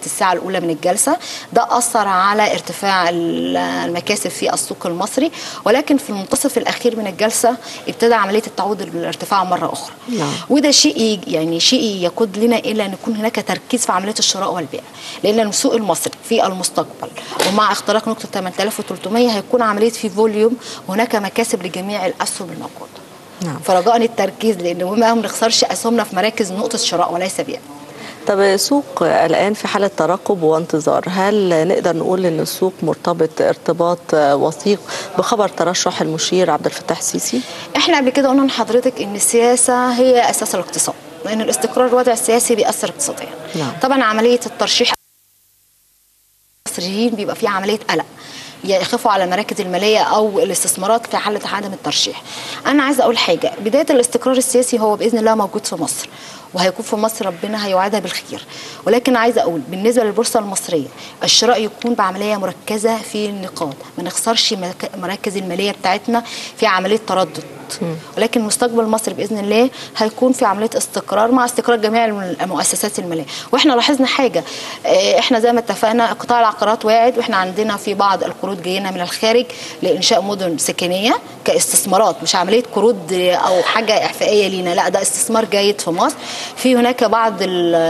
الساعه الاولى من الجلسه ده اثر على ارتفاع المكاسب في السوق المصري ولكن في المنتصف الاخير من الجلسه ابتدى عمليه التعود للارتفاع مره اخرى نعم. وده شيء يعني شيء يقود لنا الى ان يكون هناك تركيز في عمليه الشراء والبيع لان السوق المصري في المستقبل ومع اختراق نقطه 8300 هيكون عمليه في فوليوم وهناك مكاسب لجميع الاسهم الموجوده نعم. فرجاء التركيز لان ما نخسرش اسهمنا في مراكز نقطه شراء وليس بيع طب السوق الآن في حالة ترقب وانتظار هل نقدر نقول أن السوق مرتبط ارتباط وثيق بخبر ترشح المشير عبد الفتاح السيسي؟ احنا قبل كده قلنا لحضرتك ان السياسه هي اساس الاقتصاد لان الاستقرار الوضع السياسي بيأثر اقتصاديا نعم. طبعا عمليه الترشيح المصريين بيبقى فيها عمليه قلق يخافوا على المراكز الماليه او الاستثمارات في حاله عدم الترشيح. انا عايزه اقول حاجه، بدايه الاستقرار السياسي هو باذن الله موجود في مصر. وهيكون في مصر ربنا هيوعدها بالخير ولكن عايزه اقول بالنسبه للبورصه المصريه الشراء يكون بعمليه مركزه في النقاط ما نخسرش مراكز الماليه بتاعتنا في عمليه تردد ولكن مستقبل مصر باذن الله هيكون في عمليه استقرار مع استقرار جميع المؤسسات الماليه واحنا لاحظنا حاجه احنا زي ما اتفقنا قطاع العقارات واعد واحنا عندنا في بعض القروض جاينا من الخارج لانشاء مدن سكنيه كاستثمارات مش عمليه قروض او حاجه احفائيه لينا لا ده استثمار جيد في مصر في هناك بعض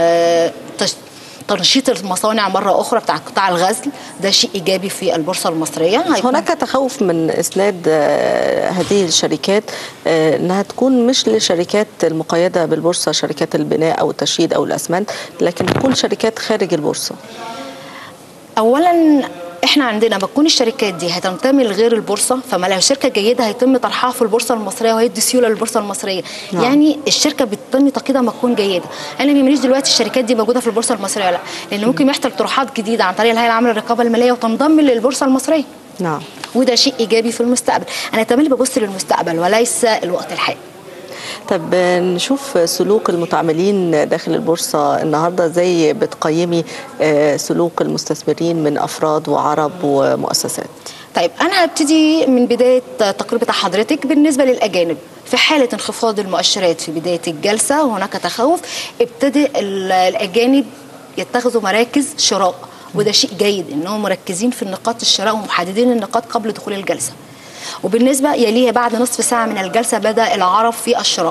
تنشيط المصانع مره اخرى بتاع قطاع الغزل ده شيء ايجابي في البورصه المصريه هناك تخوف من اسناد هذه الشركات انها تكون مش للشركات المقيده بالبورصه شركات البناء او التشييد او الاسمنت لكن تكون شركات خارج البورصه اولا احنا عندنا بتكون الشركات دي هتنتمي لغير البورصه فما لو شركه جيده هيتم طرحها في البورصه المصريه وهيدي سيوله للبورصه المصريه نعم. يعني الشركه بتتم تقييدها ما تكون جيده انا ما يهمنيش دلوقتي الشركات دي موجوده في البورصه المصريه ولا لا لان ممكن يحصل طروحات جديده عن طريق الهيئه العامه للرقابه الماليه وتنضم للبورصه المصريه نعم وده شيء ايجابي في المستقبل انا تملي ببص للمستقبل وليس الوقت الحالي طب نشوف سلوك المتعاملين داخل البورصة النهاردة زي بتقيمي سلوك المستثمرين من أفراد وعرب ومؤسسات طيب أنا هبتدي من بداية تقرير بتاع حضرتك بالنسبة للأجانب في حالة انخفاض المؤشرات في بداية الجلسة وهناك تخوف ابتدى الأجانب يتخذوا مراكز شراء وده شيء جيد انهم مركزين في النقاط الشراء ومحددين النقاط قبل دخول الجلسه وبالنسبة يليه بعد نصف ساعة من الجلسة بدأ العرب في الشراء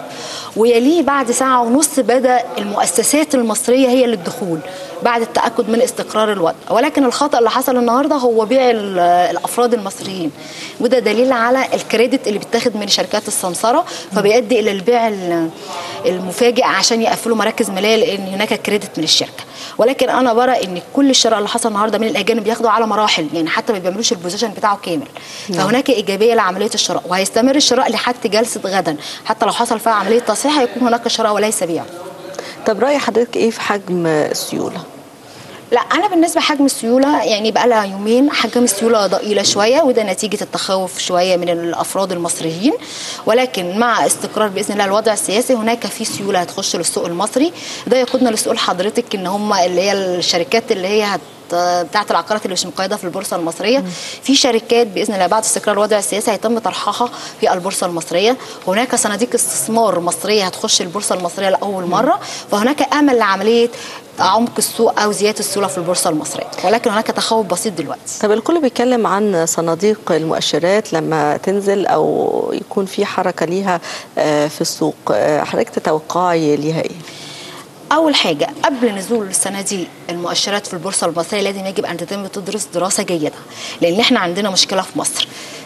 ويليه بعد ساعة ونص بدأ المؤسسات المصرية هي للدخول بعد التأكد من استقرار الوضع ولكن الخطأ اللي حصل النهاردة هو بيع الأفراد المصريين وده دليل على الكريدت اللي بيتاخد من شركات السمسرة فبيؤدي إلى البيع المفاجئ عشان يقفلوا مراكز مالية لأن هناك كريدت من الشركة ولكن انا برى ان كل الشراء اللي حصل النهارده من الاجانب بياخدوا على مراحل يعني حتى ما بيعملوش البوزيشن بتاعه كامل نعم. فهناك ايجابيه لعمليه الشراء وهيستمر الشراء لحد جلسه غدا حتى لو حصل فيها عمليه تصحيح هيكون هناك شراء وليس بيع طب راي حضرتك ايه في حجم السيوله لا انا بالنسبه حجم السيوله يعني بقى لها يومين حجم السيوله ضئيله شويه وده نتيجه التخوف شويه من الافراد المصريين ولكن مع استقرار باذن الله الوضع السياسي هناك في سيوله هتخش للسوق المصري ده يقودنا لسؤال حضرتك ان هم اللي هي الشركات اللي هي هت بتاعه العقارات اللي مش مقيده في البورصه المصريه مم. في شركات باذن الله بعد استقرار الوضع السياسي هيتم طرحها في البورصه المصريه هناك صناديق استثمار مصريه هتخش البورصه المصريه لاول مره فهناك امل لعمليه عمق السوق او زياده السيوله في البورصه المصريه ولكن هناك تخوف بسيط دلوقتي طب الكل بيتكلم عن صناديق المؤشرات لما تنزل او يكون في حركه ليها في السوق حضرتك تتوقعي ليها ايه اول حاجه قبل نزول الصناديق المؤشرات في البورصه المصريه لازم يجب ان تتم تدرس دراسه جيده لان احنا عندنا مشكله في مصر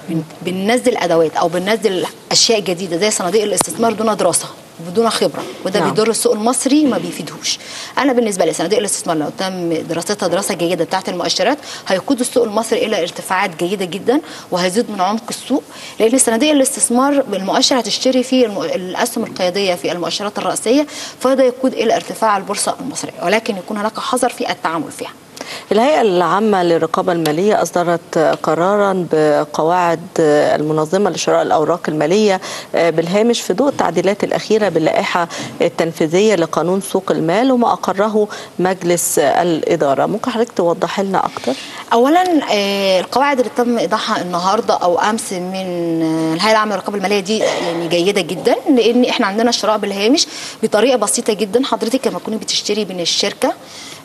بننزل ادوات او بننزل اشياء جديده زي صناديق الاستثمار دون دراسه بدون خبره وده نعم. بيضر السوق المصري ما بيفيدهوش انا بالنسبه لي صناديق الاستثمار لو تم دراستها دراسه جيده بتاعه المؤشرات هيقود السوق المصري الى ارتفاعات جيده جدا وهيزيد من عمق السوق لان صناديق الاستثمار بالمؤشر هتشتري فيه الاسهم القياديه في المؤشرات الرئيسيه فهذا يقود الى ارتفاع البورصه المصريه ولكن يكون هناك حذر في التعامل فيها الهيئة العامة للرقابة المالية أصدرت قرارا بقواعد المنظمة لشراء الأوراق المالية بالهامش في ضوء التعديلات الأخيرة باللائحة التنفيذية لقانون سوق المال وما أقره مجلس الإدارة ممكن حضرتك توضح لنا أكتر؟ أولا القواعد اللي تم إيضاحها النهاردة أو أمس من الهيئة العامة للرقابة المالية دي يعني جيدة جدا لأن إحنا عندنا الشراء بالهامش بطريقة بسيطة جدا حضرتك لما تكوني بتشتري من الشركة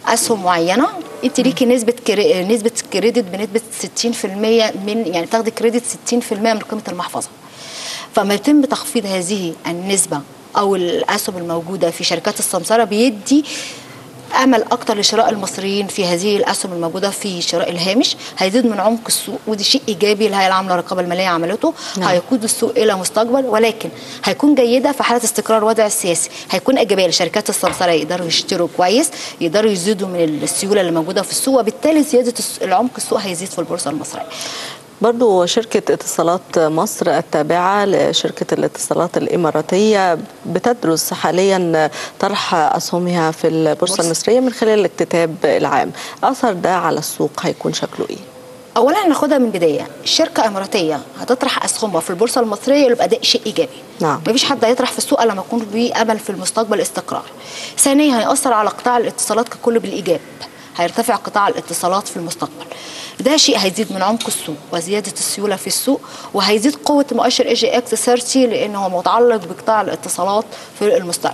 اسهم معينه انت ليكي نسبه كري... نسبه كريدت بنسبه 60% من يعني تاخدي كريدت 60% من قيمه المحفظه فما يتم تخفيض هذه النسبه او الاسهم الموجوده في شركات السمسره بيدي امل اكتر لشراء المصريين في هذه الاسهم الموجوده في شراء الهامش هيزيد من عمق السوق ودي شيء ايجابي الهيئه العامه للرقابه الماليه عملته نعم. هيقود السوق الى مستقبل ولكن هيكون جيده في حاله استقرار الوضع السياسي هيكون ايجابيه لشركات السمسره يقدروا يشتروا كويس يقدروا يزيدوا من السيوله اللي موجوده في السوق وبالتالي زياده الس- العمق السوق هيزيد في البورصه المصريه برضو شركة اتصالات مصر التابعة لشركة الاتصالات الإماراتية بتدرس حاليا طرح أسهمها في البورصة بورصة. المصرية من خلال الاكتتاب العام أثر ده على السوق هيكون شكله إيه؟ اولا ناخدها من بدايه الشركه اماراتيه هتطرح اسهمها في البورصه المصريه يبقى ده شيء ايجابي نعم. مفيش حد هيطرح في السوق الا لما يكون بيه امل في المستقبل استقرار ثانيا هيأثر على قطاع الاتصالات ككل بالايجاب هيرتفع قطاع الاتصالات في المستقبل ده شيء هيزيد من عمق السوق وزياده السيوله في السوق وهيزيد قوه مؤشر اي جي اكس 30 لانه هو متعلق بقطاع الاتصالات في المستقبل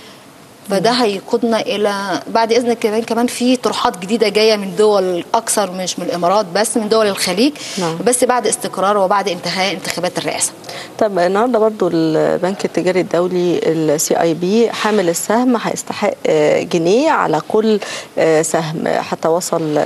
فده هيقودنا الى بعد اذنك كمان كمان في طروحات جديده جايه من دول اكثر مش من الامارات بس من دول الخليج نعم. بس بعد استقرار وبعد انتهاء انتخابات الرئاسه طب النهارده برضو البنك التجاري الدولي السي اي بي حامل السهم هيستحق آه، جنيه على كل آه، سهم حتى وصل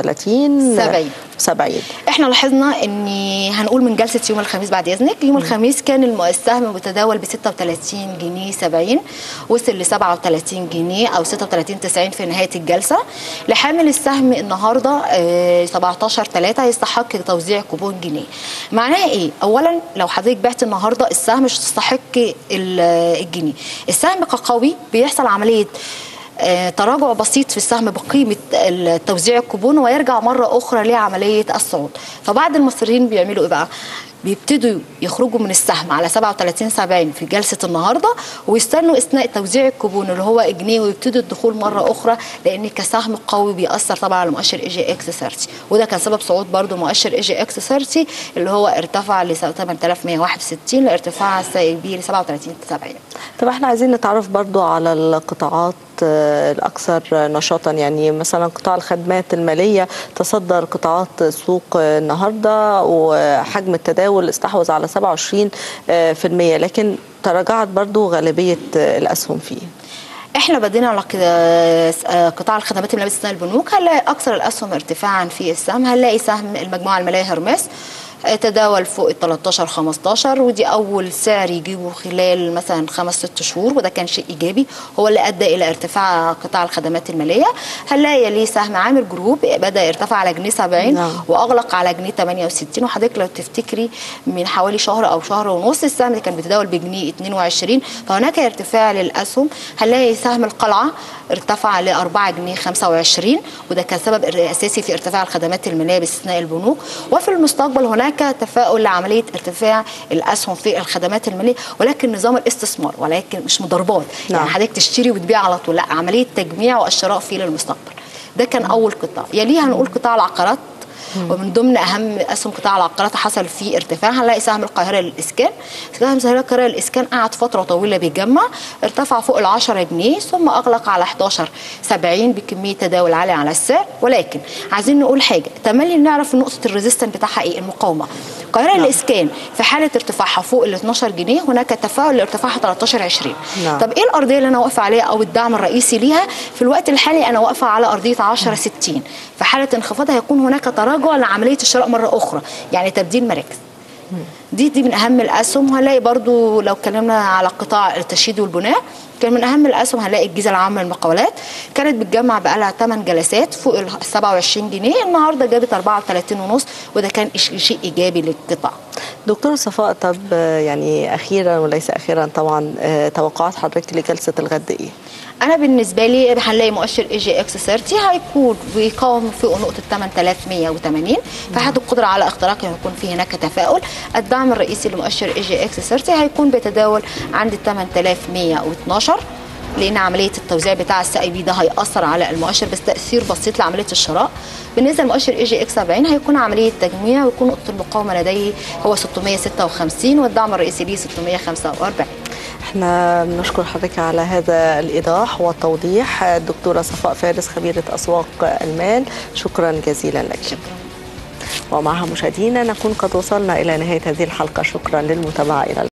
37 70. 70 احنا لاحظنا ان هنقول من جلسه يوم الخميس بعد اذنك يوم الخميس كان الم- السهم متداول ب 36 جنيه 70 وصل ل 37 جنيه او 36 90 في نهايه الجلسه لحامل السهم النهارده آه، 17 3 يستحق توزيع كوبون جنيه معناها ايه اولا لو حضرتك بعت النهارده السهم مش تستحق ال- الجنيه السهم كقوي بيحصل عمليه آه، تراجع بسيط في السهم بقيمه توزيع الكوبون ويرجع مره اخرى لعمليه الصعود فبعض المصريين بيعملوا ايه بقى بيبتدوا يخرجوا من السهم على 37 70 في جلسه النهارده ويستنوا اثناء توزيع الكوبون اللي هو جنيه ويبتدوا الدخول مره اخرى لان كسهم قوي بيأثر طبعا على مؤشر اي جي اكس 30 وده كان سبب صعود برضو مؤشر اي جي اكس 30 اللي هو ارتفع ل 8161 لارتفاع السائل بيه ل 37 70 طب احنا عايزين نتعرف برضو على القطاعات آه، الأكثر نشاطا يعني مثلا قطاع الخدمات المالية تصدر قطاعات السوق آه، النهاردة وحجم التداول استحوذ على 27 آه، في المية لكن تراجعت برضو غالبية آه، الأسهم فيه احنا بدينا على كده آه، قطاع الخدمات الماليه باستثناء البنوك هنلاقي اكثر الاسهم ارتفاعا في السهم هنلاقي سهم المجموعه الماليه هرمس آه، تداول فوق ال 13 15 ودي اول سعر يجيبه خلال مثلا خمس ست شهور وده كان شيء ايجابي هو اللي ادى الى ارتفاع قطاع الخدمات الماليه هنلاقي ليه سهم عامر جروب بدا يرتفع على جنيه 70 نعم. واغلق على جنيه 68 وحضرتك لو تفتكري من حوالي شهر او شهر ونص السهم اللي كان بيتداول بجنيه 22 فهناك ارتفاع للاسهم هنلاقي سهم القلعه ارتفع ل 4 جنيه 25 وده كان سبب اساسي في ارتفاع الخدمات الماليه باستثناء البنوك وفي المستقبل هناك تفاؤل لعمليه ارتفاع الاسهم في الخدمات الماليه ولكن نظام الاستثمار ولكن مش مضاربات نعم. يعني حضرتك تشتري وتبيع على طول لا عمليه تجميع والشراء فيه للمستقبل ده كان اول قطاع يليه هنقول قطاع العقارات ومن ضمن اهم اسهم قطاع العقارات حصل فيه ارتفاع هنلاقي سهم القاهره للاسكان سهم سهم القاهره للاسكان قعد فتره طويله بيجمع ارتفع فوق ال 10 جنيه ثم اغلق على 11 70 بكميه تداول عاليه على السعر ولكن عايزين نقول حاجه تملي نعرف نقطه الريزيستنت بتاعها ايه المقاومه القاهره للاسكان في حاله ارتفاعها فوق ال 12 جنيه هناك تفاؤل لارتفاعها 13 20 نعم. طب ايه الارضيه اللي انا واقفه عليها او الدعم الرئيسي ليها في الوقت الحالي انا واقفه على ارضيه 10 60 في حاله انخفاضها هيكون هناك تراجع لعمليه الشراء مره اخرى يعني تبديل مراكز دي دي من اهم الاسهم وهنلاقي برضو لو اتكلمنا على قطاع التشييد والبناء كان من اهم الاسهم هنلاقي الجيزه العامه للمقاولات كانت بتجمع بقى لها 8 جلسات فوق ال 27 جنيه النهارده جابت 34 ونص وده كان إش- شيء ايجابي للقطاع دكتور صفاء طب آه، يعني أخيرا وليس أخيرا طبعا آه، توقعات حضرتك لجلسة الغد إيه؟ انا بالنسبه لي هنلاقي مؤشر اي جي اكس 30 هيكون بيقاوم فوق نقطه 8180 فهذا القدره على اختراقه يكون في هناك تفاؤل الدعم الرئيسي لمؤشر اي جي اكس 30 هيكون بيتداول عند 8112 لان عمليه التوزيع بتاع السي اي بي ده هياثر على المؤشر بس تاثير بسيط لعمليه الشراء بالنسبه لمؤشر اي جي اكس 70 هيكون عمليه تجميع ويكون نقطه المقاومه لديه هو 656 والدعم الرئيسي ليه 645 احنا بنشكر حضرتك على هذا الايضاح والتوضيح الدكتوره صفاء فارس خبيره اسواق المال شكرا جزيلا لك شكرا ومعها مشاهدينا نكون قد وصلنا الى نهايه هذه الحلقه شكرا للمتابعه الى